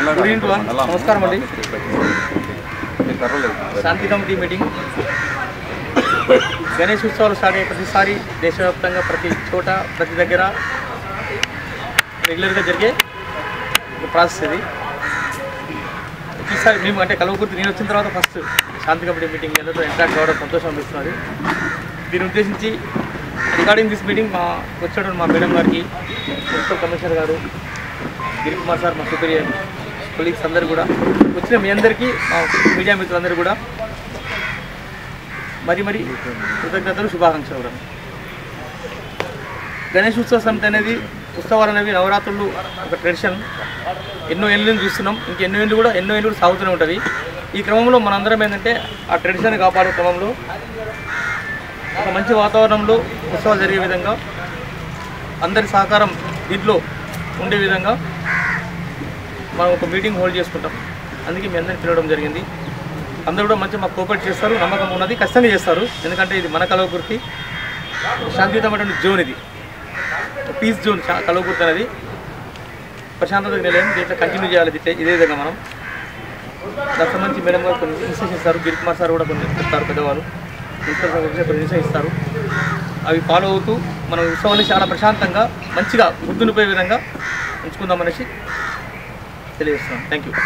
Good evening to all. నమస్కారం అండి శాంతి committee meeting Ganesh ఉత్సవాలు స్టార్ట్ అయ్యే ప్రతిసారి దేశవ్యాప్తంగా ప్రతి చోట ప్రతి దగ్గర రెగ్యులర్గా జరిగే ఒక ప్రాసెస్ ఇది ఈసారి మేము అంటే కలవకుర్తి నేను వచ్చిన తర్వాత ఫస్ట్ శాంతి కమిటీ మీటింగ్ అందరితో ఇంటరాక్ట్ కావడం సంతోషం అనిపిస్తున్నది దీన్ని ఉద్దేశించి రిగార్డింగ్ దిస్ మీటింగ్ మా వచ్చాడు మా మేడం గారికి మున్సిపల్ కమిషనర్ గారు గిరి కుమార్ సార్ మా సుపీరియర్ కొలీగ్స్ అందరు కూడా వచ్చిన మీ అందరికీ మా మీడియా మిత్రులందరూ కూడా మరి మరి కృతజ్ఞతలు శుభాకాంక్షలు కూడా గణేష్ ఉత్సవ సమితి అనేది ఉత్సవాలు అనేవి నవరాత్రులు ఒక ట్రెడిషన్ ఎన్నో ఏళ్ళ నుంచి చూస్తున్నాం ఇంక ఎన్నో ఏళ్ళు కూడా ఎన్నో ఏళ్ళు కూడా సాగుతూనే ఉంటుంది ఈ క్రమంలో మనందరం ఏంటంటే ఆ ట్రెడిషన్ కాపాడే క్రమంలో ఒక మంచి వాతావరణంలో ఉత్సవాలు జరిగే విధంగా అందరి సహకారం దీంట్లో ఉండే విధంగా మనం ఒక మీటింగ్ హోల్డ్ చేసుకుంటాం అందుకే మీ అందరిని పిలవడం జరిగింది అందరూ కూడా మంచిగా మాకు కోఆపరేట్ చేస్తారు నమ్మకం ఉన్నది ఖచ్చితంగా చేస్తారు ఎందుకంటే ఇది మన కలవకుర్తి శాంతియుతమైనటువంటి జోన్ ఇది పీస్ జోన్ చా- కలవకుర్తి అనేది ప్రశాంతత నిలయం దీంట్లో కంటిన్యూ చేయాలి దీంట్లో ఇదే విధంగా మనం దానికి సంబంధించి మేడం గారు కొన్ని ఇన్స్ట్రక్షన్ ఇస్తారు గిరి కుమార్ సార్ కూడా కొన్ని చెప్తారు పెద్దవాళ్ళు ప్రిన్సిపల్ సార్ కూడా కొన్ని ఇన్స్ట్రక్షన్ ఇస్తారు అవి ఫాలో అవుతూ మన ఉత్సవాన్ని చాలా ప్రశాంతంగా మంచిగా గుర్తుండిపోయే విధంగా ఉంచుకుందామనేసి తెలియజేస్తున్నాం థ్యాంక్ యూ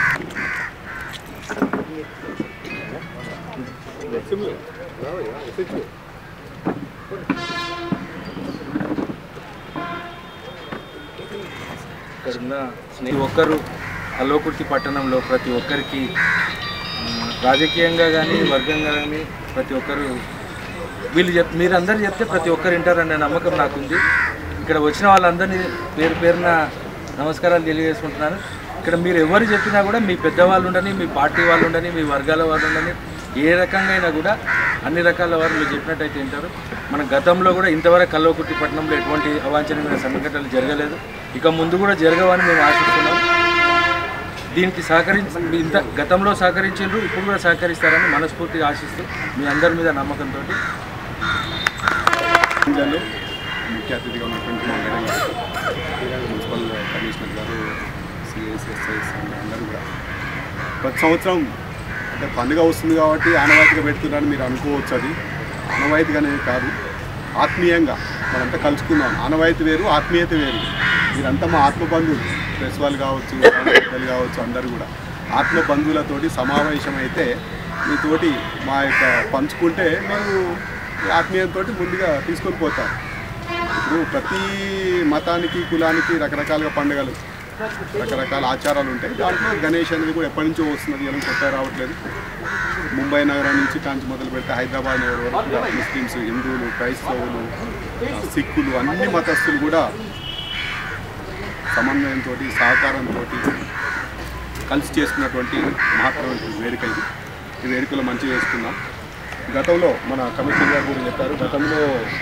ఇక్కడున్న ప్రతి ఒక్కరు అలోకుర్తి పట్టణంలో ప్రతి ఒక్కరికి ఆ, రాజకీయంగా కానీ వర్గంగా కానీ ప్రతి ఒక్కరు వీళ్ళు చెప్ మీరందరూ చెప్తే ప్రతి ఒక్కరు వింటారనే నమ్మకం నాకుంది ఇక్కడ వచ్చిన వాళ్ళందరినీ పేరు పేరున నమస్కారాలు తెలియజేసుకుంటున్నాను ఇక్కడ మీరు ఎవరు చెప్పినా కూడా మీ పెద్దవాళ్ళు ఉండని మీ పార్టీ వాళ్ళు ఉండని మీ వర్గాల వాళ్ళు ఉండని ఏ రకంగా అయినా కూడా అన్ని రకాల వారు మీరు చెప్పినట్టయితే వింటారు మన గతంలో కూడా ఇంతవరకు కల్వకుర్తి పట్టణంలో ఎటువంటి అవాంఛనీయమైన సంఘటనలు జరగలేదు ఇక ముందు కూడా జరగవని మేము ఆశిస్తున్నాం దీనికి సహకరించి ఇంత గతంలో సహకరించారు ఇప్పుడు కూడా సహకరిస్తారని మనస్ఫూర్తిగా ఆశిస్తూ మీ అందరి మీద నమ్మకంతో మహిళలు ముఖ్య అతిథిగా ఉన్నటువంటి మా మేడం గారు మున్సిపల్ కమిషనర్ గారు సిఎస్ ఎస్ఐస్ అందరూ కూడా ప్రతి సంవత్సరం అంటే పండుగ వస్తుంది కాబట్టి ఆనవాయితీగా పెడుతున్నారని మీరు అనుకోవచ్చు అది ఆనవాయితీగానే కాదు ఆత్మీయంగా మనంతా కలుసుకుందాం ఆనవాయితీ వేరు ఆత్మీయత వేరు మీరంతా మా ఆత్మ బంధువులు ప్రెస్ వాళ్ళు కావచ్చు పెద్దలు కావచ్చు అందరూ కూడా ఆత్మ బంధువులతోటి సమావేశం అయితే మీతోటి మా యొక్క పంచుకుంటే మీరు ఈ ఆత్మీయంతో ముందుగా తీసుకొని పోతారు ఇప్పుడు ప్రతి మతానికి కులానికి రకరకాలుగా పండుగలు రకరకాల ఆచారాలు ఉంటాయి దాంట్లో గణేష్ అనేది కూడా ఎప్పటి నుంచో వస్తున్నది ఎలా కొత్త రావట్లేదు ముంబై నగరం నుంచి కాంచి మొదలు పెడితే హైదరాబాద్ నగరం వరకు కూడా ముస్లిమ్స్ హిందువులు క్రైస్తవులు ఆ, సిక్కులు అన్ని మతస్థులు కూడా సమన్వయంతో సహకారంతో కలిసి చేసుకున్నటువంటి మహత్తరమైన వేడుక ఇది ఈ వేడుకలో మంచిగా చేసుకున్నాం గతంలో మన కమిషనర్ గారు కూడా చెప్పారు గతంలో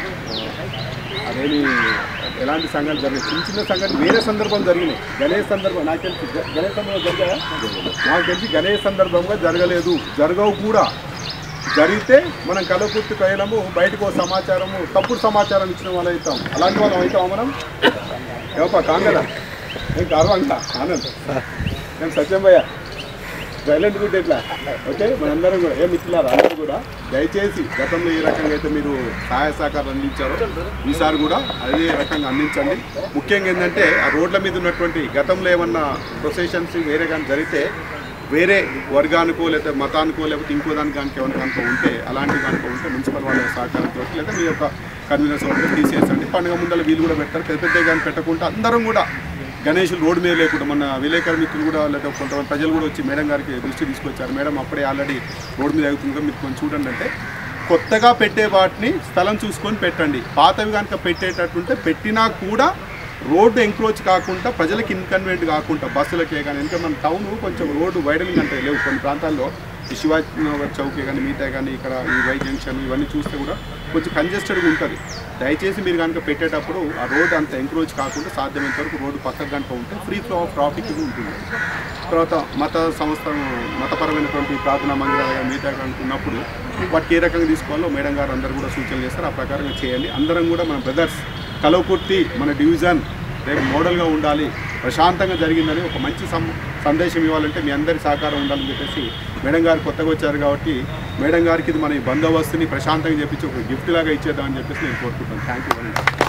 ఆ, అదేమి ఎలాంటి సంఘటన జరిగింది చిన్న చిన్న సంఘటన వేరే సందర్భం జరిగినాయి గణేష్ సందర్భం నాకు తెలిసి గ- గణేష్ సందర్భం జరిగాయా నాకు తెలిసి గణేష్ సందర్భంగా జరగలేదు జరగవు కూడా జరిగితే మనం కలపూర్తి ప్రయాణము బయటకు ఓ సమాచారము తప్పుడు సమాచారం ఇచ్చిన వాళ్ళు అవుతాం అలాంటి వాళ్ళం అవుతాం మనం ఏమప్పా కాంగదా ఏం గర్వంగా ఆనంద్ నేను సత్యం భయ్య సైలెంట్ గుడ్ ఎట్లా ఓకే మనందరం కూడా ఏ మిత్రులారు అందరూ కూడా దయచేసి గతంలో ఏ రకంగా అయితే మీరు సహాయ సహకారం అందించారో ఈసారి కూడా అదే రకంగా అందించండి ముఖ్యంగా ఏంటంటే ఆ రోడ్ల మీద ఉన్నటువంటి గతంలో ఏమన్నా ప్రొసెషన్స్ వేరే కానీ జరిగితే వేరే వర్గానికో లేకపోతే మతానికో లేకపోతే ఇంకో దానికి కనుక ఏమైనా కనుక ఉంటే అలాంటివి కనుక ఉంటే మున్సిపల్ వాళ్ళ సహకారంతో లేదా మీ యొక్క కన్వీనర్స్ వాళ్ళతో తీసేసండి పండుగ ముందర వీళ్ళు కూడా పెడతారు పెద్ద పెద్ద కానీ పెట్టకుండా అందరం కూడా గణేష్ రోడ్డు మీద లేకుండా మన విలేకరు మిత్రులు కూడా లేదా కొంతమంది ప్రజలు కూడా వచ్చి మేడం గారికి దృష్టి తీసుకొచ్చారు మేడం అప్పుడే ఆల్రెడీ రోడ్డు మీద అవుతుంది మీరు కొంచెం చూడండి అంటే కొత్తగా పెట్టే వాటిని స్థలం చూసుకొని పెట్టండి పాతవి కనుక పెట్టేటట్టుంటే పెట్టినా కూడా రోడ్డు ఎంక్రోచ్ కాకుండా ప్రజలకు ఇన్కన్వీనియంట్ కాకుండా బస్సులకే కానీ ఎందుకంటే మన టౌన్ కొంచెం రోడ్డు వైడనింగ్ అంటే లేవు కొన్ని ప్రాంతాల్లో ఈ శివాజీ నగర్ చౌకే కానీ మిగతా కానీ ఇక్కడ ఈ వై జంక్షన్ ఇవన్నీ చూస్తే కూడా కొంచెం కంజెస్టెడ్గా ఉంటుంది దయచేసి మీరు కనుక పెట్టేటప్పుడు ఆ రోడ్ అంత ఎంక్రోచ్ కాకుండా సాధ్యమైనంత వరకు రోడ్డు పక్కకు కనుక ఉంటే ఫ్రీ ఫ్లో ఆఫ్ ట్రాఫిక్ ఉంటుంది తర్వాత మత సంస్థ మతపరమైనటువంటి ప్రార్థనా మందిరాలు కానీ మిగతా కనుక ఉన్నప్పుడు వాటికి ఏ రకంగా తీసుకోవాలో మేడం గారు అందరూ కూడా సూచనలు చేస్తారు ఆ ప్రకారంగా చేయండి అందరం కూడా మన బ్రదర్స్ కలవకుర్తి మన డివిజన్ రేపు మోడల్గా ఉండాలి ప్రశాంతంగా జరిగిందని ఒక మంచి సం సందేశం ఇవ్వాలంటే మీ అందరి సహకారం ఉండాలని చెప్పేసి మేడం గారు కొత్తగా వచ్చారు కాబట్టి మేడం గారికి ఇది మన ఈ బందోబస్తుని ప్రశాంతంగా చెప్పించి ఒక గిఫ్ట్ లాగా ఇచ్చేద్దామని చెప్పేసి నేను కోరుకుంటాను థ్యాంక్ యూ వెరీ మచ్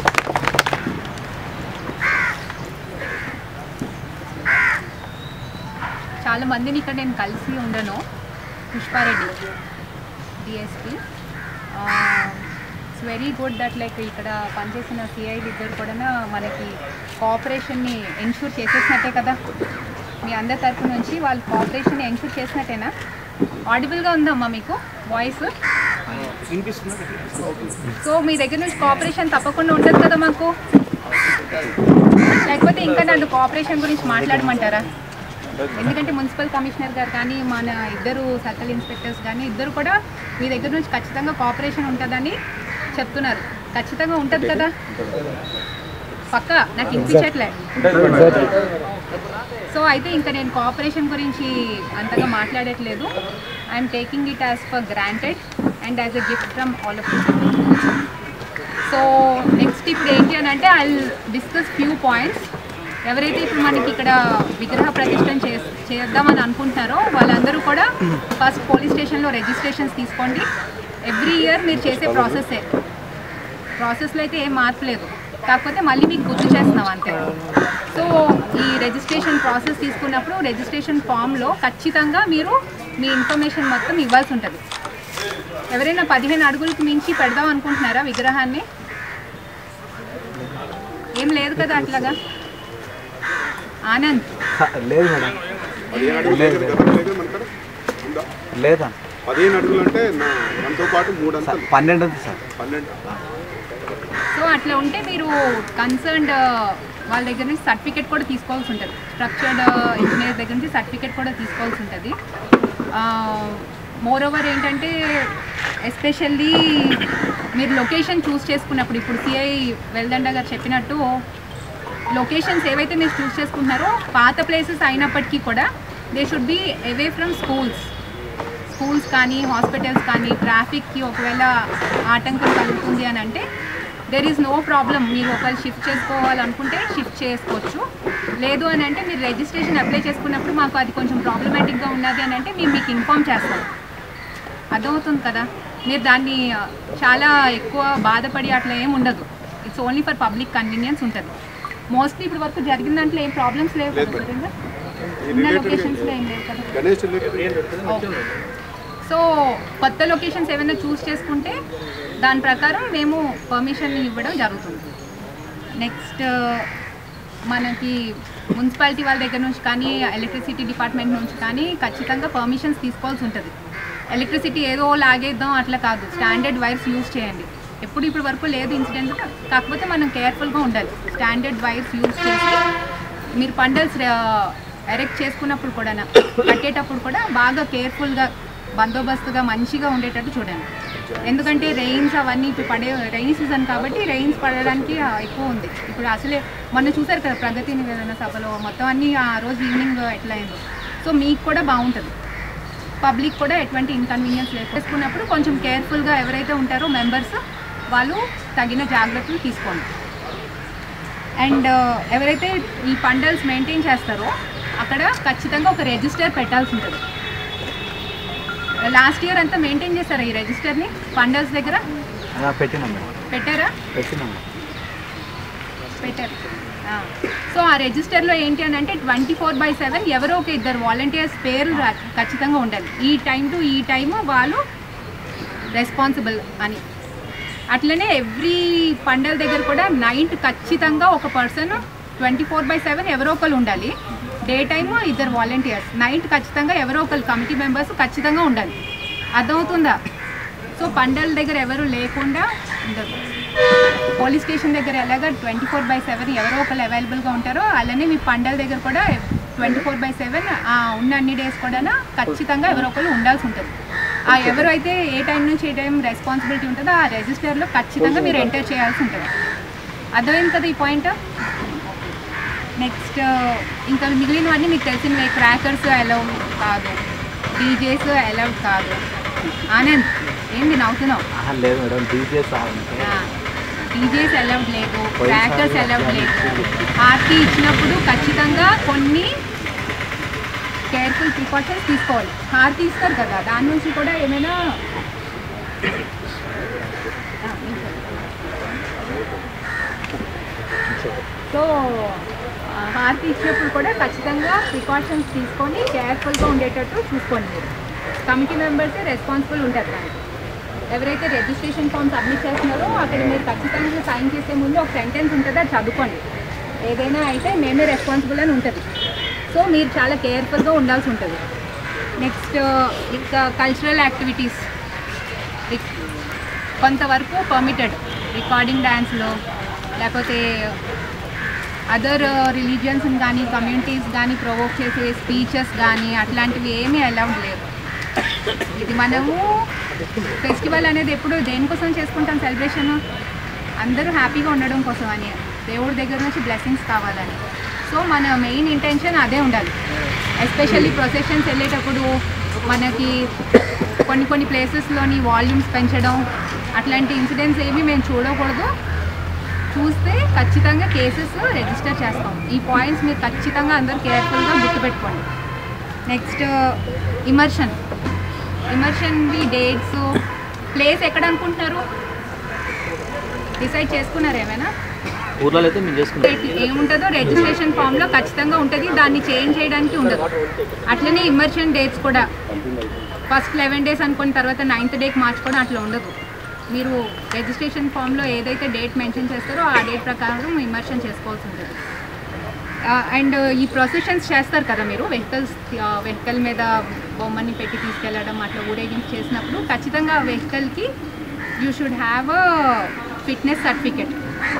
చాలా మందిని ఇక్కడ నేను కలిసి ఉండను Pushpareddy DSP it's very good that like ఇక్కడ పనిచేసిన సిఐలు ఇద్దరు కూడా మనకి కోఆపరేషన్ని ఎన్షూర్ చేసేసినట్టే కదా మీ అందరి తరపు నుంచి వాళ్ళు కోఆపరేషన్ ఎన్షూర్ చేసినట్టేనా ఆడిబుల్గా ఉందమ్మా మీకు వాయిస్ సో మీ దగ్గర నుంచి కోఆపరేషన్ తప్పకుండా ఉంటుంది కదా మాకు లేకపోతే ఇంకా నన్ను కోఆపరేషన్ గురించి మాట్లాడమంటారా ఎందుకంటే మున్సిపల్ కమిషనర్ గారు కానీ మన ఇద్దరు సర్కిల్ ఇన్స్పెక్టర్స్ కానీ ఇద్దరు కూడా మీ దగ్గర నుంచి ఖచ్చితంగా కోఆపరేషన్ ఉంటుందని చెప్తున్నారు ఖచ్చితంగా ఉంటుంది కదా పక్క నాకు వినిపించట్లే సో అయితే ఇంకా నేను కోఆపరేషన్ గురించి అంతగా మాట్లాడట్లేదు I'm taking it as for granted and as a gift from all of so next ఇప్పుడు ఏంటి అని అంటే ఐ డిస్కస్ ఫ్యూ పాయింట్స్ ఎవరైతే ఇప్పుడు మనకి ఇక్కడ విగ్రహ ప్రతిష్టం చే చేద్దామని అనుకుంటున్నారో వాళ్ళందరూ కూడా ఫస్ట్ పోలీస్ స్టేషన్లో రిజిస్ట్రేషన్స్ తీసుకోండి ఎవ్రీ ఇయర్ మీరు చేసే ప్రాసెస్సే ప్రాసెస్లో అయితే ఏం మార్పు లేదు కాకపోతే మళ్ళీ మీకు గుర్తు చేస్తున్నాం అంతే సో ఈ రిజిస్ట్రేషన్ ప్రాసెస్ తీసుకున్నప్పుడు రిజిస్ట్రేషన్ ఫామ్లో ఖచ్చితంగా మీరు మీ ఇన్ఫర్మేషన్ మొత్తం ఇవ్వాల్సి ఉంటుంది ఎవరైనా పదిహేను అడుగులకు మించి పెడదాం అనుకుంటున్నారా విగ్రహాన్ని ఏం లేదు కదా అట్లాగా ఆనంద్ లేదు మేడం పదిహేను అడుగులు లేదు కదా మీ దగ్గర మన కాడ? ఉందా? లేదా పదిహేను అడుగులు అంటే నా మనతో పాటు మూడు అంతలు పన్నెండు ఉంది సార్ పన్నెండు సో అట్లా ఉంటే మీరు కన్సర్న్డ్ వాళ్ళ దగ్గర నుంచి సర్టిఫికేట్ కూడా తీసుకోవాల్సి ఉంటుంది స్ట్రక్చర్డ్ ఇంజనీర్ దగ్గర నుంచి సర్టిఫికేట్ కూడా తీసుకోవాల్సి ఉంటుంది మోర్ ఓవర్ ఏంటంటే ఎస్పెషల్లీ మీరు లొకేషన్ చూస్ చేసుకున్నప్పుడు ఇప్పుడు సిఐ వెల్దండ గారు చెప్పినట్టు లొకేషన్స్ ఏవైతే మీరు చూస్ చేసుకుంటున్నారో పాత ప్లేసెస్ అయినప్పటికీ కూడా they should be away from schools schools కానీ హాస్పిటల్స్ కానీ ట్రాఫిక్కి ఒకవేళ ఆటంకం కలుగుతుంది అని అంటే దెర్ ఈజ్ నో ప్రాబ్లం మీరు ఒకవేళ షిఫ్ట్ చేసుకోవాలనుకుంటే షిఫ్ట్ చేసుకోవచ్చు లేదు అని అంటే మీరు రిజిస్ట్రేషన్ అప్లై చేసుకున్నప్పుడు మాకు అది కొంచెం ప్రాబ్లమాటిక్గా ఉన్నది అని అంటే మేము మీకు ఇన్ఫామ్ చేస్తాం అర్థమవుతుంది కదా మీరు దాన్ని ఆ, చాలా ఎక్కువ బాధపడి అట్లా ఏం ఉండదు it's only for public convenience ఉంటుంది మోస్ట్లీ ఇప్పుడు వరకు జరిగిన దాంట్లో ఏం ప్రాబ్లమ్స్ లేవు కదా సురేంద్ర? ఉన్న లొకేషన్స్లో ఏం లేవు కదా గణేష్ రిలేటెడ్ సో కొత్త లొకేషన్స్ ఏమైనా చూస్ చేసుకుంటే దాని ప్రకారం మేము పర్మిషన్ ఇవ్వడం జరుగుతుంది నెక్స్ట్ మనకి మున్సిపాలిటీ వాళ్ళ దగ్గర నుంచి కానీ ఎలక్ట్రిసిటీ డిపార్ట్మెంట్ నుంచి కానీ ఖచ్చితంగా పర్మిషన్స్ తీసుకోవాల్సి ఉంటుంది ఎలక్ట్రిసిటీ ఏదో లాగేద్దాం అట్లా కాదు స్టాండర్డ్ వైర్స్ యూజ్ చేయండి ఎప్పుడు ఇప్పుడు వరకు లేదు ఇన్సిడెంట్ కాకపోతే మనం కేర్ఫుల్గా ఉండాలి స్టాండర్డ్ వైర్స్ యూజ్ చేసి మీరు పండల్స్ ఎరెక్ట్ చేసుకున్నప్పుడు కూడా కట్టేటప్పుడు కూడా బాగా కేర్ఫుల్గా బందోబస్తుగా మంచిగా ఉండేటట్టు చూడండి ఎందుకంటే రెయిన్స్ అవన్నీ ఇప్పుడు పడే రెయిన్ సీజన్ కాబట్టి రెయిన్స్ పడడానికి ఆ, ఎక్కువ ఉంది ఇప్పుడు అసలే మొన్న చూసారు కదా ప్రగతి నివేదన సభలో మొత్తం అన్నీ ఆ రోజు ఈవినింగ్ ఎట్లా అయిందో సో మీకు కూడా బాగుంటుంది పబ్లిక్ కూడా ఎటువంటి ఇన్కన్వీనియన్స్ లేకున్నప్పుడు కొంచెం కేర్ఫుల్గా ఎవరైతే ఉంటారో మెంబర్స్ వాళ్ళు తగిన జాగ్రత్తలు తీసుకోండి అండ్ ఎవరైతే ఈ పండల్స్ మెయింటైన్ చేస్తారో అక్కడ ఖచ్చితంగా ఒక రిజిస్టర్ పెట్టాల్సి ఉంటుంది లాస్ట్ ఇయర్ అంతా మెయింటైన్ చేశారా ఈ రిజిస్టర్ని పండల్స్ దగ్గర ఆ, పెట్టినాం మేడం పెట్టారా పెట్టినాం పెట్టారు ఆ. సో ఆ రిజిస్టర్లో ఏంటి అని అంటే ట్వంటీ ఫోర్ బై సెవెన్ ఎవరో ఒక ఇద్దరు వాలంటీర్స్ పేరు రా- ఖచ్చితంగా ఉండాలి ఈ టైం టు ఈ టైము వాళ్ళు రెస్పాన్సిబుల్ అని అట్లనే ఎవ్రీ పండల దగ్గర కూడా నైట్ ఖచ్చితంగా ఒక person twenty four by seven ఎవరో ఒకరు ఉండాలి డే టైమ్ ఇద్దరు వాలంటీర్స్ నైట్ ఖచ్చితంగా ఎవరో ఒకరు కమిటీ మెంబర్స్ ఖచ్చితంగా ఉండాలి అర్థమవుతుందా సో పండల దగ్గర ఎవరు లేకుండా ఉండదు పోలీస్ స్టేషన్ దగ్గర ఎలాగ ట్వంటీ ఫోర్ బై సెవెన్ ఎవరో ఒకరు అవైలబుల్గా ఉంటారో అలానే మీ పండల దగ్గర కూడా ట్వంటీ ఫోర్ బై సెవెన్ ఉన్న అన్ని డేస్ కూడా ఖచ్చితంగా ఎవరో ఒకరు ఉండాల్సి ఉంటుంది ఆ ఎవరైతే ఏ టైం నుంచి ఏ టైం రెస్పాన్సిబిలిటీ ఉంటుందో ఆ రిజిస్టర్లో ఖచ్చితంగా మీరు ఎంటర్ చేయాల్సి ఉంటుంది అర్థమైంది కదా ఈ పాయింట్ నెక్స్ట్ ఇంకా మిగిలినవన్నీ మీకు తెలిసినవి క్రాకర్స్ అలౌ కాదు డీజేస్ అలౌడ్ కాదు ఆనంద్ ఏంది నవ్వుతున్నావు ఆహా, లేదు మేడం డీజే సాంగ్ ఆ, డీజేస్ అలౌడ్ లేదు ట్రాకర్స్ అలౌడ్ లేదు హార్టీ ఇచ్చినప్పుడు ఖచ్చితంగా కొన్ని కేర్ఫుల్ ప్రికాషన్స్ తీసుకోవాలి హార్టీ ఇస్తారు కదా దాని నుంచి కూడా ఏమైనా సో హార్టీ ఇచ్చినప్పుడు కూడా ఖచ్చితంగా ప్రికాషన్స్ తీసుకొని కేర్ఫుల్గా ఉండేటట్టు చూసుకోండి మీరు కమిటీ మెంబర్సే రెస్పాన్సిబుల్ ఉంటారు దానికి ఎవరైతే రిజిస్ట్రేషన్ ఫామ్ సబ్మిట్ చేస్తున్నారో అక్కడ మీరు ఖచ్చితంగా సైన్ చేసే ముందు ఒక సెంటెన్స్ ఉంటుంది అది చదువుకోండి ఏదైనా అయితే మేమే రెస్పాన్సిబుల్ అని ఉంటుంది సో మీరు చాలా కేర్ఫుల్గా ఉండాల్సి ఉంటుంది నెక్స్ట్ ఇంకా కల్చరల్ యాక్టివిటీస్ కొంతవరకు పర్మిటెడ్ రికార్డింగ్ డ్యాన్స్లో లేకపోతే అదర్ రిలీజియన్స్ కానీ కమ్యూనిటీస్ కానీ ప్రొవోక్ చేసే స్పీచెస్ కానీ అట్లాంటివి ఏమీ అలౌడ్ లేవు ఇది మనము ఫెస్టివల్ అనేది ఎప్పుడు దేనికోసం చేసుకుంటాం సెలబ్రేషన్ అందరూ హ్యాపీగా ఉండడం కోసం అని దేవుడి దగ్గర నుంచి బ్లెస్సింగ్స్ కావాలని సో మన మెయిన్ ఇంటెన్షన్ అదే ఉండాలి ఎస్పెషల్లీ ప్రొసెషన్స్ వెళ్ళేటప్పుడు మనకి కొన్ని కొన్ని ప్లేసెస్లోని వాల్యూమ్స్ పెంచడం అట్లాంటి ఇన్సిడెంట్స్ ఏమీ మేము చూడకూడదు చూస్తే ఖచ్చితంగా కేసెస్ రిజిస్టర్ చేస్తాం ఈ పాయింట్స్ మీరు ఖచ్చితంగా అందరూ కేర్ఫుల్గా గుర్తుపెట్టుకోండి నెక్స్ట్ ఇమర్షన్ ఇమర్షన్వి డేట్స్ ప్లేస్ ఎక్కడ అనుకుంటున్నారు డిసైడ్ చేసుకున్నారు ఏమైనా ఊర్లలో అయితే మేము చేసుకుంటాం డేట్ ఏముంటుందో రిజిస్ట్రేషన్ ఫామ్లో ఖచ్చితంగా ఉంటుంది దాన్ని చేంజ్ చేయడానికి ఉండదు అట్లనే ఇమర్షన్ డేట్స్ కూడా ఫస్ట్ లెవెన్ డేస్ అనుకున్న తర్వాత నైన్త్ డేకి మార్చుకోవడం అట్లా ఉండదు మీరు రిజిస్ట్రేషన్ ఫామ్లో ఏదైతే డేట్ మెన్షన్ చేస్తారో ఆ డేట్ ప్రకారం ఇమర్షన్ చేసుకోవాల్సి ఉంటుంది అండ్ ఈ ప్రొసెషన్స్ చేస్తారు కదా మీరు వెహికల్స్ వెహికల్ మీద బొమ్మని పెట్టి తీసుకెళ్ళడం అట్లా ఊరేగింపు చేసినప్పుడు ఖచ్చితంగా ఆ వెహికల్కి you should have a fitness certificate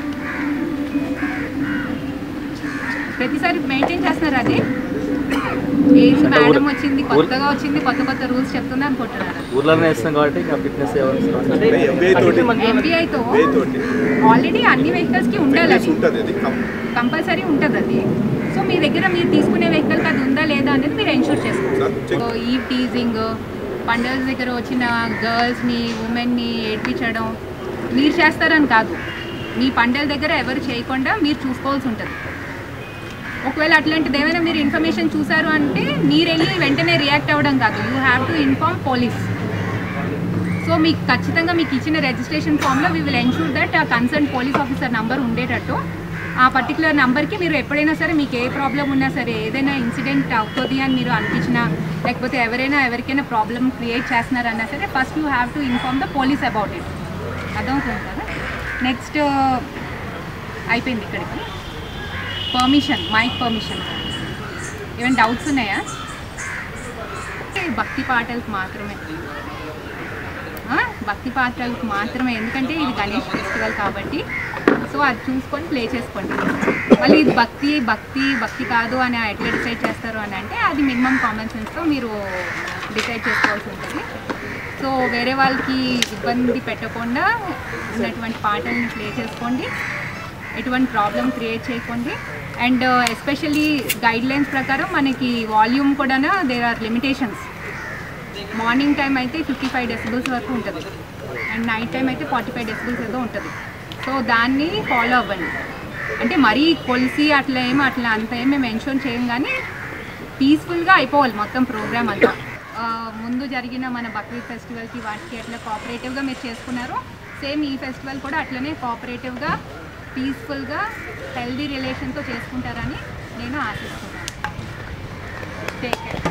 ప్రతిసారి మెయింటైన్ చేస్తున్నారు అది ఏంటి మేడం వచ్చింది కొత్తగా వచ్చింది కొత్త కొత్త రూల్స్ చెప్తుంది అనుకుంటున్నారు ఊర్లోనే వేస్తాం కాబట్టి ఇంకా ఫిట్నెస్ అంటే ఎంబీఐ తోటి ఎంబీఐతో ఎంబీఐ తోటి ఆల్రెడీ అన్ని వెహికల్స్కి ఉండాలి అది ఉంటుంది అది కంపల్సరీ ఉంటుంది అది సో మీ దగ్గర మీరు తీసుకునే వెహికల్కి అది ఉందా లేదా అనేది మీరు ఎన్షూర్ సార్, చేసుకోవాలి check. సో ఈ టీజింగ్ పండుగల దగ్గర వచ్చిన గర్ల్స్ని ఉమెన్ని ఏడ్పించడం మీరు చేస్తారని కాదు మీ పండుగల దగ్గర ఎవరు చేయకుండా మీరు చూసుకోవాల్సి ఉంటుంది ఒకవేళ అట్లాంటిది ఏమైనా మీరు ఇన్ఫర్మేషన్ చూసారు అంటే మీరు వెళ్ళి వెంటనే రియాక్ట్ అవ్వడం కాదు you have to inform police so మీకు ఖచ్చితంగా మీకు ఇచ్చిన రిజిస్ట్రేషన్ ఫామ్లో వీ విల్ ఎన్షూర్ దట్ ఆ కన్సర్న్ పోలీస్ ఆఫీసర్ నంబర్ ఉండేటట్టు ఆ పర్టికులర్ నెంబర్కి మీరు ఎప్పుడైనా సరే మీకు ఏ ప్రాబ్లం ఉన్నా సరే ఏదైనా ఇన్సిడెంట్ అవుతుంది అని మీరు అనిపించినా లేకపోతే ఎవరైనా ఎవరికైనా ప్రాబ్లమ్ క్రియేట్ చేస్తున్నారన్నా సరే first you have to inform the police about it అర్థమవుతుంది కదా నెక్స్ట్ అయిపోయింది ఇక్కడికి పర్మిషన్ మైక్ పర్మిషన్ ఏమైనా డౌట్స్ ఉన్నాయా భక్తి పాటలకు మాత్రమే ఆ, భక్తి పాటలకు మాత్రమే ఎందుకంటే ఇది గణేష్ ఫెస్టివల్ కాబట్టి సో అది చూసుకొని ప్లే చేసుకోండి మళ్ళీ ఇది భక్తి భక్తి భక్తి కాదు అని ఎట్లా డిసైడ్ చేస్తారు అని అంటే అది మినిమం కామన్ సెన్స్తో మీరు డిసైడ్ చేసుకోవాల్సి ఉంటుంది సో వేరే వాళ్ళకి ఇబ్బంది పెట్టకుండా ఉన్నటువంటి పాటల్ని ప్లే చేసుకోండి ఎటువంటి ప్రాబ్లం క్రియేట్ చేయకండి అండ్ ఎస్పెషల్లీ గైడ్ లైన్స్ ప్రకారం మనకి వాల్యూమ్ కూడా there are limitations morning time అయితే ఫిఫ్టీ ఫైవ్ డెసిబుల్స్ వరకు ఉంటుంది అండ్ నైట్ టైం అయితే ఫార్టీ ఫైవ్ డెసిబుల్స్ ఏదో ఉంటుంది సో దాన్ని ఫాలో అవ్వండి అంటే మరీ కొలిసి అట్లా ఏమో అట్లా అంత ఏమి మెన్షన్ చేయం కానీ పీస్ఫుల్గా అయిపోవాలి మొత్తం ప్రోగ్రామ్ అంతా ఆ, ముందు జరిగిన మన బక్రీద్ ఫెస్టివల్కి వాటికి ఎట్లా కోఆపరేటివ్గా మీరు చేసుకున్నారో సేమ్ ఈ ఫెస్టివల్ కూడా అట్లనే కోఆపరేటివ్గా పీస్ఫుల్గా హెల్దీ రిలేషన్తో చేసుకుంటారని నేను ఆశిస్తున్నాను టేక్ కేర్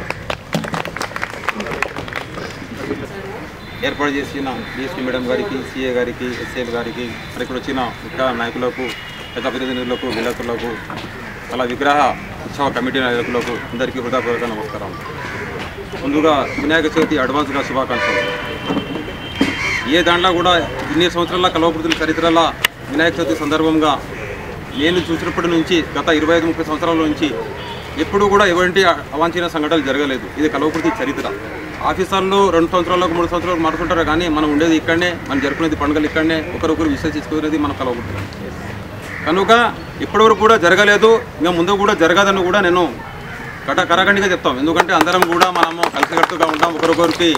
ఏర్పాటు చేసిన డిఎస్పీ మేడం గారికి సిఏ గారికి ఎస్ఏల్ గారికి మరి ఇక్కడ వచ్చిన ముఖ్య నాయకులకు ప్రజాప్రతినిధులకు విలేకరులకు అలా విగ్రహ ఉత్సవ కమిటీ నాయకులకు అందరికీ హృదయపూర్వక నమస్కారం ముందుగా వినాయక చవితి అడ్వాన్స్గా శుభాకాంక్షలు ఏ దాంట్లో కూడా ఇన్ని సంవత్సరాల కలవకృతుల చరిత్రలో వినాయక చవితి సందర్భంగా నేను చూసినప్పటి నుంచి గత ఇరవై ఐదు ముప్పై సంవత్సరాల నుంచి ఎప్పుడూ కూడా ఎటువంటి అవాంఛనీయ సంఘటనలు జరగలేదు ఇది కలవకృతి చరిత్ర ఆఫీసర్లు రెండు సంవత్సరాలకు మూడు సంవత్సరాలకు మారుతుంటారు కానీ మనం ఉండేది ఇక్కడనే మనం జరుపుకునేది పండుగలు ఇక్కడనే ఒకరొకరు విశ్వసించుకునేది మన కలవకృతి కనుక ఇప్పటివరకు కూడా జరగలేదు ఇంకా ముందు కూడా జరగదని కూడా నేను కట కరగండిగా చెప్తాం ఎందుకంటే అందరం కూడా మనము కలిసికట్టుగా ఉంటాం ఒకరొకరికి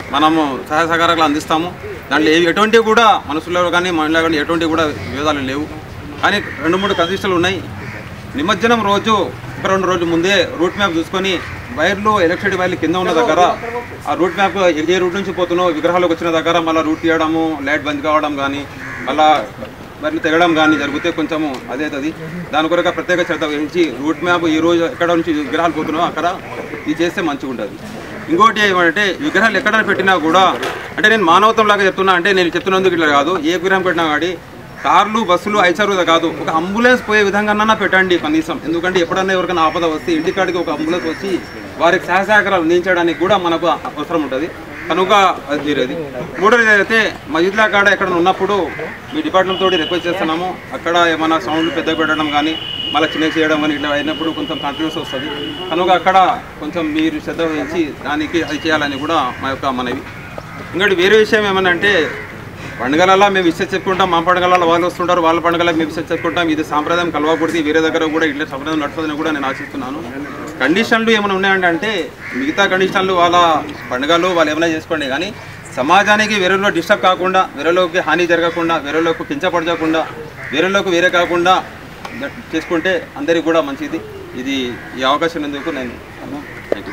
మనము సహాయ సహకారాలు అందిస్తాము దాంట్లో ఏ ఎటువంటివి కూడా మనసులో కానీ మనలో కానీ ఎటువంటివి కూడా విభేదాలు లేవు కానీ రెండు మూడు కన్సిస్టలు ఉన్నాయి నిమజ్జనం రోజు ఒక రెండు రోజుల ముందే రూట్ మ్యాప్ చూసుకొని వైర్లు ఎలక్ట్రిసిటీ వైర్లు కింద ఉన్న దగ్గర ఆ రూట్ మ్యాప్ ఏ రూట్ నుంచి పోతున్నావు విగ్రహాలకు వచ్చిన దగ్గర మళ్ళీ రూట్ తీయడము లైట్ బంద్ కావడం కానీ మళ్ళా వైర్లు తెగడం కానీ జరిగితే కొంచెము అదే అది దాని కొరకు ప్రత్యేక శ్రద్ధ వహించి రూట్ మ్యాప్ ఈ రోజు ఎక్కడ నుంచి విగ్రహాలు పోతున్నావు అక్కడ ఇది చేస్తే మంచిగా ఉంటుంది ఇంకోటి ఏమంటే విగ్రహాలు ఎక్కడ పెట్టినా కూడా అంటే నేను మానవత్వం లాగా చెప్తున్నా అంటే నేను చెప్తున్నందుకు ఇట్లా కాదు ఏ విగ్రహం పెట్టినా కానీ కార్లు బస్సులు ఐచరు కాదు ఒక అంబులెన్స్ పోయే విధంగా పెట్టండి కనీసం ఎందుకంటే ఎప్పుడన్నా ఎవరికైనా ఆపద వస్తే ఇంటికాడికి ఒక అంబులెన్స్ వచ్చి వారికి సహాయ సహకారాలు అందించడానికి కూడా మనకు అవసరం ఉంటుంది కనుక అది తీరేది మూడోది అయితే మజిద్లా కాడ ఎక్కడ ఉన్నప్పుడు మీ డిపార్ట్మెంట్ తోటి రిక్వెస్ట్ చేస్తున్నాము అక్కడ ఏమైనా సౌండ్ పెద్ద పెట్టడం కానీ మళ్ళీ చిన్న చేయడం కానీ ఇట్లా అయినప్పుడు కొంచెం కాన్ఫిడెన్స్ వస్తుంది కనుక అక్కడ కొంచెం మీరు శ్రద్ధ వహించి దానికి అది చేయాలని కూడా మా యొక్క మనవి ఇంకోటి వేరే విషయం ఏమనంటే పండుగలలో మేము విషయం చెప్పుకుంటాం మా పండుగలలో వాళ్ళు వస్తుంటారు వాళ్ళ పండుగలకు మేము విషయం చెప్పుకుంటాం ఇది సాంప్రదాయం కలవకూడదు వేరే దగ్గర కూడా ఇట్లా సాంప్రదాయం నడుస్తుందని కూడా నేను ఆశిస్తున్నాను కండిషన్లు ఏమైనా ఉన్నాయంటే అంటే మిగతా కండిషన్లు వాళ్ళ పండుగలు వాళ్ళు ఏమైనా చేసుకోండి కానీ సమాజానికి వేరేలో డిస్టర్బ్ కాకుండా వేరేలోకి హాని జరగకుండా వేరేలోకి కించపరచకుండా వేరేలోకి వేరే కాకుండా చేసుకుంటే అందరికీ కూడా మంచిది ఇది ఈ అవకాశం ఎందుకు నేను థ్యాంక్ యూ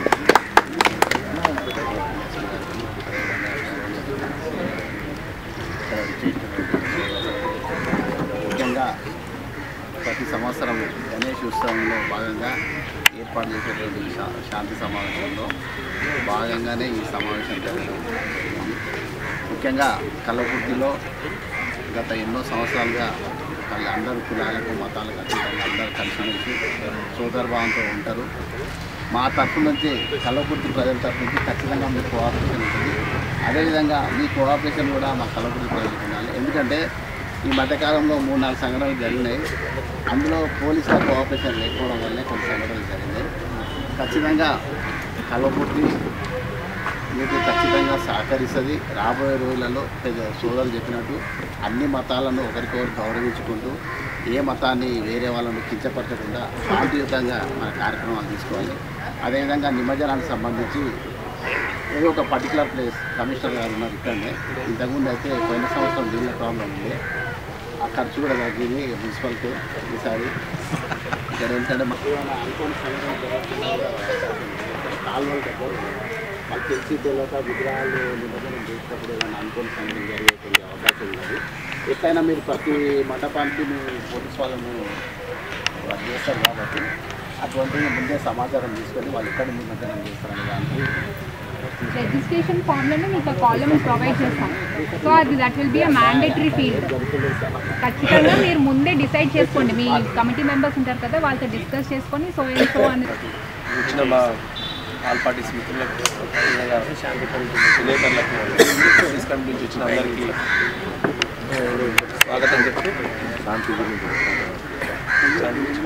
ముఖ్యంగా ప్రతి సంవత్సరం గణేష్ ఉత్సవంలో భాగంగా ఏర్పాటు చేసేటువంటి శా- శాంతి సమావేశంలో భాగంగానే ఈ సమావేశం జరగడం ముఖ్యంగా కల్లకుర్తిలో గత ఎన్నో సంవత్సరాలుగా వాళ్ళు అందరూ కులాలకు మతాలకు అతీతంగా అందరూ కలిసిమెలిసి సోదరభావంతో ఉంటారు మా తరఫు నుంచి కల్లకుర్తి ప్రజల తరఫు నుంచి ఖచ్చితంగా మీ కోఆపరేషన్ ఉంటుంది అదేవిధంగా మీ కోఆపరేషన్ కూడా మా కల్లకుర్తి ప్రజలకు ఉండాలి ఎందుకంటే ఈ మధ్యకాలంలో మూడు నాలుగు సంఘటనలు జరిగినాయి అందులో పోలీసుల కోఆపరేషన్ లేకపోవడం వల్లే కొన్ని సంఘటనలు జరిగినాయి ఖచ్చితంగా కల్లకుర్తి మీకు ఖచ్చితంగా సహకరిస్తుంది రాబోయే రోజులలో పెద్ద సోదరులు చెప్పినట్టు అన్ని మతాలను ఒకరికొకరు గౌరవించుకుంటూ ఏ మతాన్ని వేరే వాళ్ళను కించపరచకుండా శాంతియుతంగా మన కార్యక్రమాలు తీసుకోవాలి అదేవిధంగా నిమజ్జనానికి సంబంధించి ఏదో ఒక పర్టికులర్ ప్లేస్ కమిషనర్ గారు ఉన్నారు ఇక్కడనే ఇంతకుముందు అయితే పోయిన సంవత్సరం నీళ్ళ ప్రాబ్లం ఉంది ఆ ఖర్చు కూడా తగ్గింది మున్సిపాలిటీ ఈసారి ఇక్కడ ఏంటంటే మాకు ఏమైనా అనుకోని సంఘటన జరగకుండా కాలువలు దగ్గర మాకు తెలిసి తెలియక విగ్రహాలు నిమజ్జనం చేసేటప్పుడు ఏమైనా అనుకోని సంఘటన జరిగేటువంటి అవకాశం ఉన్నది ఎట్లయినా మీరు ప్రతి మండపానికి మీ పోలీస్ వాళ్ళను వాళ్ళు చేస్తారు కాబట్టి అటువంటి ముందే సమాచారం తీసుకొని వాళ్ళు ఎక్కడ నిమజ్జనం చేస్తారనే దానికి రిజిస్ట్రేషన్ ఫామ్లోనే మీకు కాలం ప్రొవైడ్ చేస్తాం సో అది that will be a mandatory field ఖచ్చితంగా మీరు ముందే డిసైడ్ చేసుకోండి మీ కమిటీ మెంబర్స్ ఉంటారు కదా వాళ్ళతో డిస్కస్ చేసుకొని సో అండ్ సో అని వచ్చిన మా ఆల్ పార్టీస్ మిత్రులకు అదేవిధంగా విలేకరులకు పోలీస్ కమిటీ నుంచి వచ్చిన అందరికీ స్వాగతం చెప్తూ శాంతి గురించి శాంతి గురించి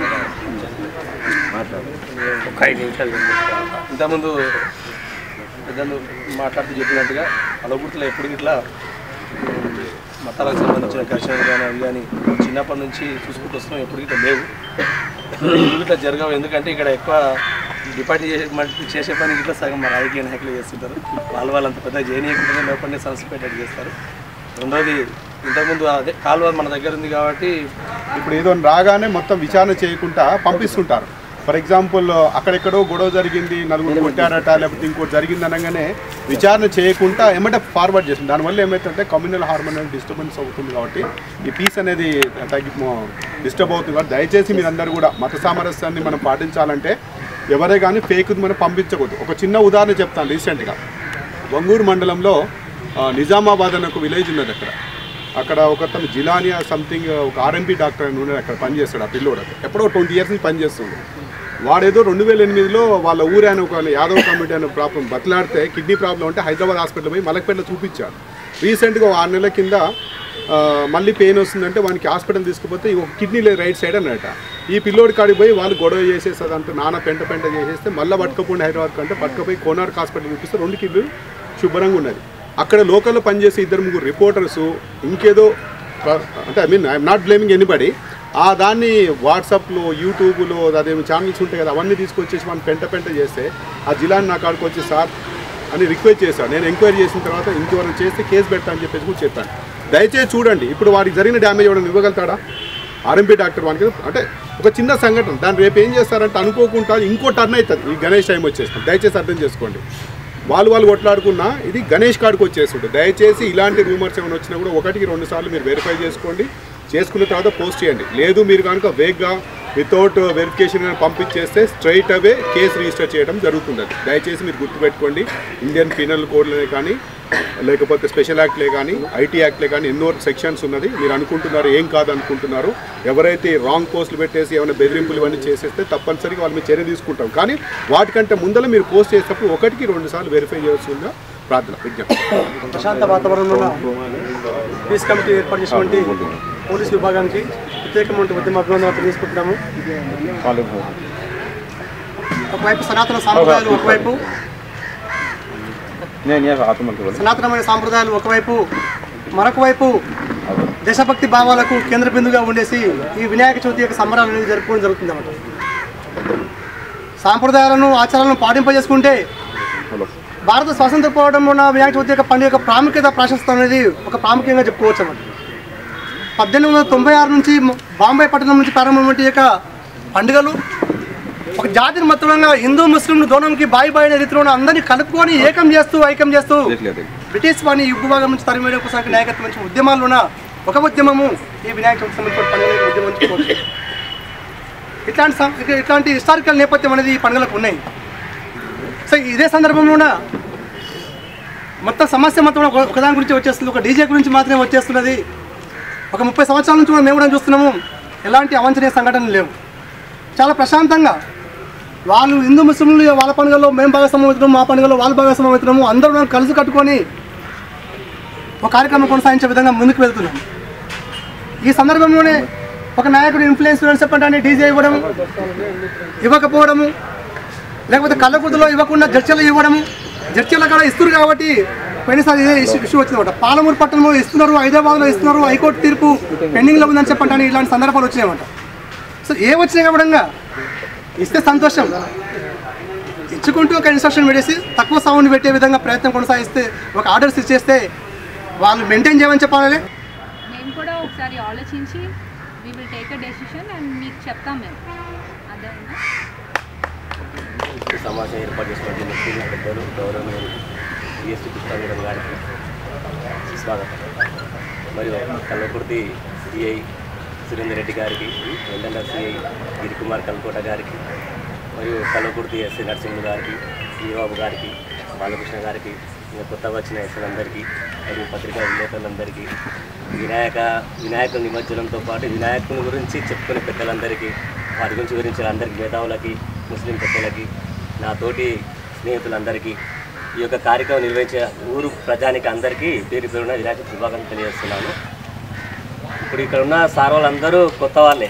ఒక ఐదు నిమిషాలు ఇంతకుముందు పెద్దలు మాట్లాడుతూ చెప్పినట్టుగా అలగుర్తులో ఎప్పుడు ఇట్లా ఉమ్, మతాలకు సంబంధించిన ఘర్షణలు కానీ అవి కానీ చిన్నప్పటి నుంచి చూసుకుంటూ వస్తున్నాం ఎప్పుడు ఇట్లా లేవు ఇప్పుడు ఇట్లా జరగవు ఎందుకంటే ఇక్కడ ఎక్కువ డిపార్ట్ చేసే మట్టి చేసే పని ఇట్లా సగం మా రాజకీయ నాయకులు చేస్తుంటారు వాళ్ళు వాళ్ళంత పెద్ద చేయనీయకుండా లోపలనే సంస్థ పెట్టేట్టు చేస్తారు రెండోది ఇంతకుముందు అదే కాలువ మన దగ్గర ఉంది కాబట్టి ఇప్పుడు ఏదో రాగానే మొత్తం విచారణ చేయకుండా పంపిస్తుంటారు ఫర్ ఎగ్జాంపుల్ అక్కడెక్కడో గొడవ జరిగింది నలుగురు కొట్టారట లేకపోతే ఇంకోటి జరిగింది అనగానే విచారణ చేయకుండా ఏమంటే ఫార్వర్డ్ చేస్తుంది దానివల్ల ఏమవుతుందంటే కమ్యూనల్ హార్మోన్ అనేది డిస్టర్బెన్స్ అవుతుంది కాబట్టి ఈ పీస్ అనేది తగ్గి డిస్టర్బ్ అవుతుంది కాబట్టి దయచేసి మీరందరూ కూడా మత సామరస్యాన్ని మనం పాటించాలంటే ఎవరే కానీ ఫేక్ మనం పంపించకూడదు ఒక చిన్న ఉదాహరణ చెప్తాను రీసెంట్గా వంగూరు మండలంలో ఆ, నిజామాబాద్ అనే ఒక విలేజ్ ఉన్నది అక్కడ అక్కడ ఒక అతను జిలానియా సంథింగ్ ఒక ఆర్ఎంపీ డాక్టర్ అని ఉన్నాడు అక్కడ పనిచేస్తాడు ఆ పిల్లోడు అక్కడ ఎప్పుడో ట్వంటీ ఇయర్స్ నుంచి పనిచేస్తుండు వాడేదో రెండు వేల ఎనిమిదిలో వాళ్ళ ఊరే అని ఒక యాదవ్ కమిటీ అనే ప్రాబ్లం బతలాడితే కిడ్నీ ప్రాబ్లం అంటే హైదరాబాద్ హాస్పిటల్ పోయి మలక్పేటలో చూపించారు రీసెంట్గా ఒక ఆరు నెలల కింద ఆ, మళ్ళీ పెయిన్ వస్తుందంటే వానికి హాస్పిటల్ తీసుకుపోతే ఈ ఒక కిడ్నీ లేదు రైట్ సైడ్ అన్నట ఈ పిల్లోడి కాడికి పోయి వాళ్ళు గొడవ చేసేసి అదంతా నాన్న పెంట పెంట చేసేస్తే మళ్ళీ పట్టుకపోండి హైదరాబాద్ కంటే పట్టుకపోయి కోనార్క్ హాస్పిటల్ చూపిస్తే రెండు కిడ్నీలు శుభ్రంగా ఉన్నది అక్కడ లోకల్లో పనిచేసే ఇద్దరు ముగ్గురు రిపోర్టర్స్ ఇంకేదో ప్ర- అంటే I mean I'm not blaming anybody ఆ దాన్ని వాట్సాప్లో యూట్యూబ్లో అదేమి ఛానల్స్ ఉంటాయి కదా అవన్నీ తీసుకొచ్చేసి మనం పెంట పెంట చేస్తే ఆ జిల్లాని నా కాడికి వచ్చి సార్ అని రిక్వెస్ట్ చేశాడు నేను ఎంక్వైరీ చేసిన తర్వాత ఇంకెవరైనా చేస్తే కేసు పెడతా అని చెప్పేసి కూడా చెప్పాను దయచేసి చూడండి ఇప్పుడు వారికి జరిగిన డ్యామేజ్ ఎవరైనా ఇవ్వగలుగుతాడా ఆర్ఎంపీ డాక్టర్ వానికి అంటే ఒక చిన్న సంఘటన దాన్ని రేపు ఏం చేస్తారంటే అనుకోకుండా ఇంకో టర్న్ అవుతుంది ఈ గణేష్ టైం వచ్చేస్తుంది దయచేసి అర్థం చేసుకోండి వాళ్ళు వాళ్ళు కొట్లాడుకున్నా ఇది గణేష్ కాడికి వచ్చేస్తుంటుంది దయచేసి ఇలాంటి రూమర్స్ ఏమైనా వచ్చినా కూడా ఒకటికి రెండు సార్లు మీరు వెరిఫై చేసుకోండి చేసుకున్న తర్వాత పోస్ట్ చేయండి లేదు మీరు కనుక వేగ్గా వితౌట్ వెరిఫికేషన్ కానీ పంపించేస్తే స్ట్రైట్ అవే కేసు రిజిస్టర్ చేయడం జరుగుతుంది అది దయచేసి మీరు గుర్తుపెట్టుకోండి ఇండియన్ పీనల్ కోడ్లనే కానీ లేకపోతే స్పెషల్ యాక్ట్లే కానీ ఐటీ యాక్ట్లే కానీ ఎన్నో సెక్షన్స్ ఉన్నది మీరు అనుకుంటున్నారు ఏం కాదు అనుకుంటున్నారు ఎవరైతే రాంగ్ పోస్టులు పెట్టేసి ఏమైనా బెదిరింపులు ఇవన్నీ చేసేస్తే తప్పనిసరిగా వాళ్ళ మీద చర్య తీసుకుంటాం కానీ వాటికంటే ముందర మీరు పోస్ట్ చేసేటప్పుడు ఒకటికి రెండు సార్లు వెరిఫై చేయాల్సిందిగా ప్రార్థన విజ్ఞప్తి ప్రశాంత వాతావరణంలో పీస్ కమిటీ ఏర్పాటు చేసినటువంటి పోలీస్ విభాగానికి ప్రత్యేకమైన ఉద్యమ అభినందనలు తెలియజేసుకుంటున్నాము ఒకవైపు సనాతన సాంప్రదాయాలు ఒకవైపు సనాతనమైన సాంప్రదాయాలు ఒకవైపు మరొక వైపు దేశభక్తి భావాలకు కేంద్ర బిందుగా ఉండేసి ఈ వినాయక చవితి యొక్క సంబరాలు అనేది జరుపుకోవడం జరుగుతుంది అన్నమాట సాంప్రదాయాలను ఆచారాలను పాటింపజేసుకుంటే భారత స్వాతంత్ర పోవడం ఉన్న వినాయక చవితి యొక్క పండుగ యొక్క ప్రాముఖ్యత ప్రాశస్తం అనేది ఒక ప్రాముఖ్యంగా చెప్పుకోవచ్చు అన్నమాట పద్దెనిమిది వందల తొంభై ఆరు నుంచి బాంబే పట్టణం నుంచి ప్రారంభమైన ఈ యొక్క పండుగలు ఒక జాతిని మొత్తంగా హిందూ ముస్లింలు దూరంకి బాయి బాయి అనే రీతిలో అందరినీ కలుపుకొని ఏకం చేస్తూ ఐక్యం చేస్తూ బ్రిటిష్ వాణి యుద్ధ భాగం నుంచి తరిమేడ ఒకసారి నాయకత్వం నుంచి ఉద్యమాలు ఉన్న ఒక ఉద్యమము ఈ వినాయక చవితి సంబంధించిన పండుగ ఉద్యమం చెప్పుకోవచ్చు ఇట్లాంటి సం- ఇక- ఇట్లాంటి హిస్టారికల్ నేపథ్యం అనేది ఈ పండుగలకు ఉన్నాయి సో ఇదే సందర్భంలోన మొత్తం సమస్య మొత్తం ఒక- ఒకదాని గురించి వచ్చేస్తుంది ఒక డీజే గురించి మాత్రమే వచ్చేస్తున్నది ఒక ముప్పై సంవత్సరాల నుంచి కూడా మేము కూడా చూస్తున్నాము ఎలాంటి అవాంఛనీయ సంఘటనలు లేవు చాలా ప్రశాంతంగా వాళ్ళు హిందూ ముస్లింలు వాళ్ళ పండుగలో మేము భాగస్వామ్యం అవుతున్నాము మా పండుగలో వాళ్ళు భాగస్వామ్యం అవుతున్నాము అందరూ మనం కలిసి కట్టుకొని ఒక కార్యక్రమం కొనసాగించే విధంగా ముందుకు వెళ్తున్నాం ఈ సందర్భంలోనే ఒక నాయకుడు ఇన్ఫ్లుయెన్స్ చెప్పండి డీజే ఇవ్వడం ఇవ్వకపోవడము లేకపోతే కళ్ళకుదులో ఇవ్వకుండా చర్చలు ఇవ్వడము చర్చలు కూడా ఇస్తున్నారు కాబట్టి పోయినసారి ఇదే ఇష్యూ ఇష్యూ వచ్చిందన్నమాట పాలమూరు పట్టణంలో ఇస్తున్నారు హైదరాబాద్లో ఇస్తున్నారు హైకోర్టు తీర్పు పెండింగ్లో ఉందని చెప్పండి ఇలాంటి సందర్భాలు వచ్చినాయన్నమాట సో ఏ వచ్చినా కూడా ఇస్తే సంతోషం ఇచ్చుకుంటూ ఒక ఇన్స్ట్రక్షన్ పెట్టేసి తక్కువ సౌండ్ పెట్టే విధంగా ప్రయత్నం కొనసాగిస్తే ఒక ఆర్డర్స్ ఇచ్చేస్తే వాళ్ళు మెయింటైన్ చేయమని చెప్పాలి మేము కూడా ఒకసారి ఆలోచించి we will take a decision and మీకు చెప్తాం మేము అర్థమైందా ఈ సమావేశం ఏర్పాటు చేసినటువంటి ముఖ్య పెద్దలు గౌరవనీయులు బిఎస్సి కృష్ణాంగం గారికి స్వాగతం మరియు కల్వకుర్తి సిఐ సురేందర్ రెడ్డి గారికి వెల్లండ సిఐ గిరికుమార్ కల్కోట గారికి మరియు కల్వకుర్తి ఎస్సీ నరసింహులు గారికి శ్రీబాబు గారికి బాలకృష్ణ గారికి ఇంకా కొత్తగా వచ్చిన ఎస్ఎలందరికీ మరియు పత్రికా విలేకరులందరికీ వినాయక వినాయకుని నిమజ్జనంతో పాటు వినాయకుని గురించి చెప్పుకునే పెద్దలందరికీ వారి గురించి వివరించిన అందరికీ మేధావులకి ముస్లిం పెద్దలకి నా తోటి స్నేహితులందరికీ ఈ యొక్క కార్యక్రమం నిర్వహించే ఊరు ప్రజానికి అందరికీ పేరు పేరున వినాయక శుభాకాంక్షలు తెలియజేస్తున్నాను ఇప్పుడు ఇక్కడ ఉన్న సార్ వాళ్ళందరూ కొత్త వాళ్ళే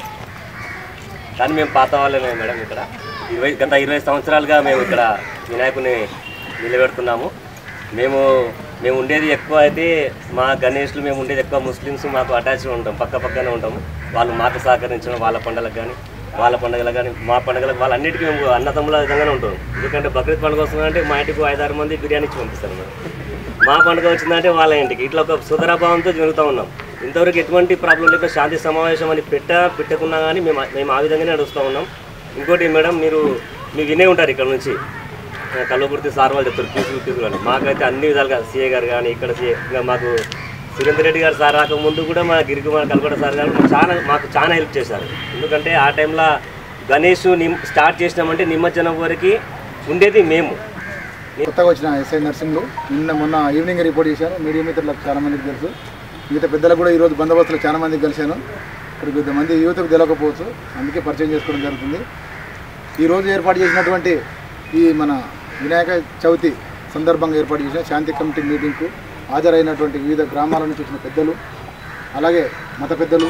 కానీ మేము పాత వాళ్ళమే మేడం ఇక్కడ ఇరవై గత ఇరవై సంవత్సరాలుగా మేము ఇక్కడ వినాయకుని నిలబెడుతున్నాము మేము మేము ఉండేది ఎక్కువ అయితే మా గణేష్లు మేము ఉండేది ఎక్కువ ముస్లిమ్స్ మాకు అటాచ్గా ఉంటాం పక్క పక్కనే ఉంటాము వాళ్ళు మాకు సహకరించడం వాళ్ళ పండుగలకు కానీ వాళ్ళ పండుగలకు కానీ మా పండుగలకు వాళ్ళన్నిటికీ మేము అన్నతమ్ముల విధంగానే ఉంటాం ఎందుకంటే బక్రీద్ పండుగ వస్తుందంటే మా ఇంటికి ఐదారు మంది బిర్యానీ ఇచ్చి పంపిస్తారు మేడం మా పండుగ వచ్చిందంటే వాళ్ళ ఇంటికి ఇట్లా ఒక సుధరాభావంతో జరుగుతూ ఉన్నాం ఇంతవరకు ఎటువంటి ప్రాబ్లం లేక శాంతి సమావేశం అని పెట్టా పెట్టకున్నా కానీ మేము మేము ఆ విధంగానే నడుస్తూ ఉన్నాం ఇంకోటి మేడం మీరు మీరు వినే ఉంటారు ఇక్కడ నుంచి ఆ, కల్వకుర్తి సార్ వాళ్ళు చెప్తారు పీసులు పీసులు అని మాకైతే అన్ని విధాలుగా సీఏ గారు కానీ ఇక్కడ సీఏ ఇంకా మాకు సురేందర్ రెడ్డి గారు సార్ రాకముందు కూడా మా గిరికుమార్ కల్పట సార్ గారు మాకు చాలా మాకు చాలా హెల్ప్ చేశారు ఎందుకంటే ఆ టైంలో గణేష్ నిమ్ స్టార్ట్ చేసినామంటే నిమజ్జనం వరకు ఉండేది మేము కొత్తగా వచ్చిన ఎస్ఐ నర్సింగ్లు నిన్న మొన్న ఈవినింగ్ రిపోర్ట్ చేశాను మీడియా మిత్రులకు చాలా మందికి తెలుసు మిగతా పెద్దలకు కూడా ఈరోజు బందోబస్తులో చాలా మందికి కలిశాను ఇక్కడ కొంతమంది యువతకు తెలియకపోవచ్చు అందుకే పరిచయం చేసుకోవడం జరుగుతుంది ఈరోజు ఏర్పాటు చేసినటువంటి ఈ మన వినాయక చవితి సందర్భంగా ఏర్పాటు చేసిన శాంతి కమిటీ మీటింగ్కు హాజరైనటువంటి వివిధ గ్రామాల నుంచి వచ్చిన పెద్దలు అలాగే మత పెద్దలు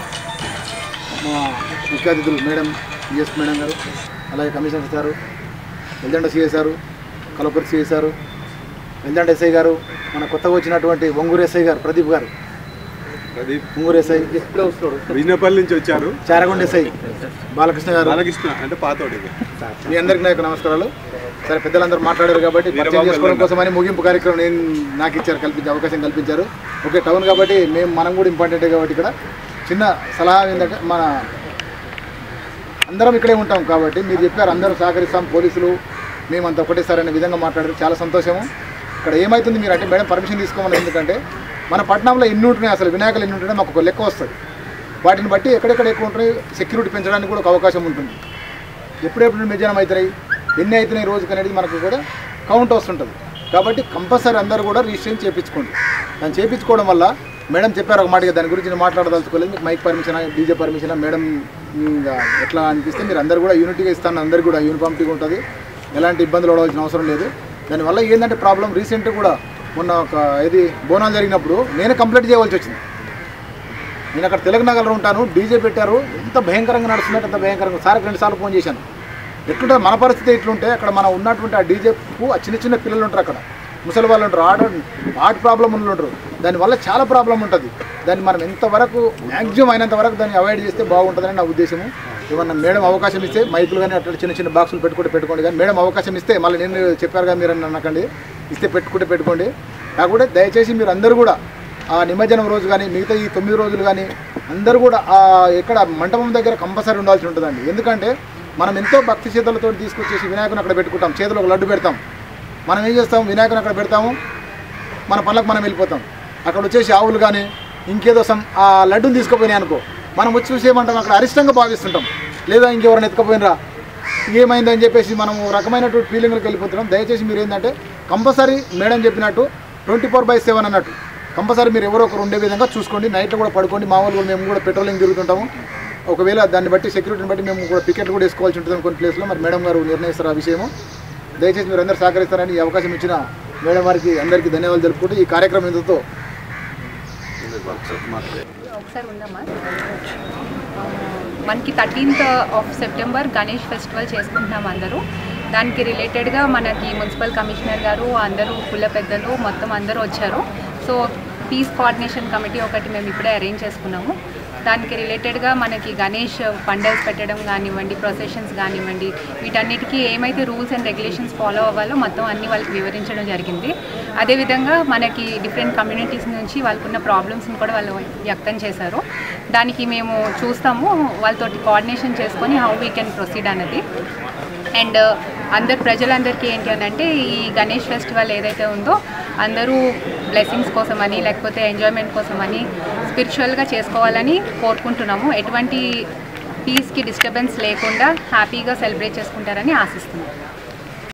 మా ముఖ్య అతిథులు మేడం ఈఎస్ మేడం గారు అలాగే commissioner sir Eldanda CI sir Kalapur CI sir Eldanda SI గారు మన కొత్తగా వచ్చినటువంటి ఒంగూరు ఎస్ఐ గారు ప్రదీప్ గారు ప్రదీప్ ఒంగూరు ఎస్ఐ విజయపల్లి నుంచి వచ్చారు చారగొండ ఎస్ఐ బాలకృష్ణ గారు బాలకృష్ణ అంటే పాతోడి మీ అందరికీ నా యొక్క నమస్కారాలు సరే పెద్దలందరూ మాట్లాడారు కాబట్టి పరిచయం చేసుకోవడం కోసమని ముగింపు కార్యక్రమం నేను నాకు ఇచ్చారు కల్పించే అవకాశం కల్పించారు ఓకే టౌన్ కాబట్టి మేము మనం కూడా ఇంపార్టెంటే కాబట్టి ఇక్కడ చిన్న సలహా ఏంటంటే మన అందరం ఇక్కడే ఉంటాం కాబట్టి మీరు చెప్పారు అందరూ సహకరిస్తాం పోలీసులు మేమంతా ఒకటేసారి అనే విధంగా మాట్లాడారు చాలా సంతోషము ఇక్కడ ఏమవుతుంది మీరు అంటే మేడం పర్మిషన్ తీసుకోమని ఎందుకంటే మన పట్టణంలో ఎన్ని ఉంటున్నాయి అసలు వినాయకులు ఎన్ని ఉంటున్నాయి మాకు ఒక లెక్క వస్తుంది వాటిని బట్టి ఎక్కడెక్కడ ఎక్కువ ఉంటున్నాయి సెక్యూరిటీ పెంచడానికి కూడా ఒక అవకాశం ఉంటుంది ఎప్పుడెప్పుడు మెజానం అవుతున్నాయి ఎన్ని అవుతున్నాయి రోజుకి అనేది మనకు కూడా కౌంట్ వస్తుంటుంది కాబట్టి కంపల్సరీ అందరూ కూడా రిజిస్ట్రేషన్ చేయించుకోండి దాన్ని చేయించుకోవడం వల్ల మేడం చెప్పారు ఒక మాటగా దాని గురించి నేను మాట్లాడదలుచుకోలేదు మీకు mike permission DJ permission madam ఇంకా ఎట్లా అనిపిస్తే మీరు అందరు కూడా యూనిటీగా ఇస్తాను అందరు కూడా యూనిఫామ్టీగా ఉంటుంది ఎలాంటి ఇబ్బందులు పడవలసిన అవసరం లేదు దానివల్ల ఏంటంటే ప్రాబ్లం రీసెంట్ కూడా మొన్న ఒక ఇది బోనాలు జరిగినప్పుడు నేనే కంప్లైంట్ చేయవలసి వచ్చింది నేను అక్కడ తెలంగాణలో ఉంటాను డీజే పెట్టారు ఎంత భయంకరంగా నడుస్తున్నట్టు అంత భయంకరంగా సార్కి రెండు సార్లు ఫోన్ చేశాను ఎట్లుంటే మన పరిస్థితి ఎట్లుంటే అక్కడ మనం ఉన్నటువంటి ఆ డీజేకు ఆ చిన్న చిన్న పిల్లలు ఉంటారు అక్కడ ముసలి వాళ్ళు ఉంటారు ఆడ హార్ట్ ప్రాబ్లం ఉన్న ఉంటారు దానివల్ల చాలా ప్రాబ్లం ఉంటుంది దాన్ని మనం ఎంతవరకు మ్యాక్సిమం అయినంత వరకు దాన్ని అవాయిడ్ చేస్తే బాగుంటుందని నా ఉద్దేశము ఏమన్నా మేడం అవకాశం ఇస్తే మైకులు కానీ అట్లా చిన్న చిన్న బాక్సులు పెట్టుకుంటే పెట్టుకోండి కానీ మేడం అవకాశం ఇస్తే మళ్ళీ నేను చెప్పారు కదా మీరు అని అనకండి ఇస్తే పెట్టుకుంటే పెట్టుకోండి కాకపోతే దయచేసి మీరు అందరూ కూడా ఆ నిమజ్జనం రోజు కానీ మిగతా ఈ తొమ్మిది రోజులు కానీ అందరూ కూడా ఆ ఎక్కడ మంటపం దగ్గర కంపల్సరీ ఉండాల్సి ఉంటుందండి ఎందుకంటే మనం ఎంతో భక్తి చేతులతో తీసుకొచ్చేసి వినాయకుని అక్కడ పెట్టుకుంటాం చేతిలో ఒక లడ్డు పెడతాం మనం ఏం చేస్తాం వినాయకుని అక్కడ పెడతాము మన పనులకు మనం వెళ్ళిపోతాం అక్కడ వచ్చేసి ఆవులు కానీ ఇంకేదో సం ఆ లడ్డుని తీసుకుపోయినాయి అనుకో మనం వచ్చి చూసి ఏమంటాం అక్కడ అరిష్టంగా భావిస్తుంటాం లేదా ఇంకెవరైనా ఎత్తుకుపోయినరా ఏమైందని చెప్పేసి మనం ఒక రకమైనటువంటి ఫీలింగ్లకు వెళ్ళిపోతున్నాం దయచేసి మీరు ఏంటంటే కంపల్సరీ మేడం చెప్పినట్టు ట్వంటీ ఫోర్ బై సెవెన్ అన్నట్టు కంపల్సరీ మీరు ఎవరో ఒకరు ఉండే విధంగా చూసుకోండి నైట్లో కూడా పడుకోండి మామూలు కూడా మేము కూడా పెట్రోలింగ్ తిరుగుతుంటాము ఒకవేళ దాన్ని బట్టి సెక్యూరిటీని బట్టి మేము కూడా పికెట్లు కూడా వేసుకోవాల్సి ఉంటుంది కొన్ని ప్లేస్లో మరి మేడం గారు నిర్ణయిస్తారు ఆ విషయము దయచేసి మీరు అందరూ సహకరిస్తారని ఈ అవకాశం ఇచ్చిన మేడం వారికి అందరికీ ధన్యవాదాలు తెలుపుకుంటూ ఈ కార్యక్రమం ఇంతతో ఒకసారి ఉందమ్మా మనకి thirteenth of September Ganesh festival చేసుకుంటున్నాం అందరూ దానికి రిలేటెడ్గా మనకి మున్సిపల్ కమిషనర్ గారు అందరూ కుల పెద్దలు మొత్తం అందరూ వచ్చారు సో పీస్ కోఆర్డినేషన్ కమిటీ ఒకటి మేము ఇప్పుడే అరేంజ్ చేసుకున్నాము దానికి రిలేటెడ్గా మనకి గణేష్ పండల్స్ పెట్టడం కానివ్వండి ప్రొసెషన్స్ కానివ్వండి వీటన్నిటికీ ఏమైతే రూల్స్ అండ్ రెగ్యులేషన్స్ ఫాలో అవ్వాలో మొత్తం అన్ని వాళ్ళకి వివరించడం జరిగింది అదేవిధంగా మనకి డిఫరెంట్ కమ్యూనిటీస్ నుంచి వాళ్ళకున్న ప్రాబ్లమ్స్ని కూడా వాళ్ళు వ్యక్తం చేశారు దానికి మేము చూస్తాము వాళ్ళతో కోఆర్డినేషన్ చేసుకొని హౌ వీ కెన్ ప్రొసీడ్ అన్నది అండ్ అందరు ప్రజలందరికీ ఏంటి అని అంటే ఈ గణేష్ ఫెస్టివల్ ఏదైతే ఉందో అందరూ బ్లెస్సింగ్స్ కోసమని లేకపోతే ఎంజాయ్మెంట్ కోసమని స్పిరిచువల్గా చేసుకోవాలని కోరుకుంటున్నాము ఎటువంటి పీస్కి డిస్టర్బెన్స్ లేకుండా హ్యాపీగా సెలబ్రేట్ చేసుకుంటారని ఆశిస్తున్నాం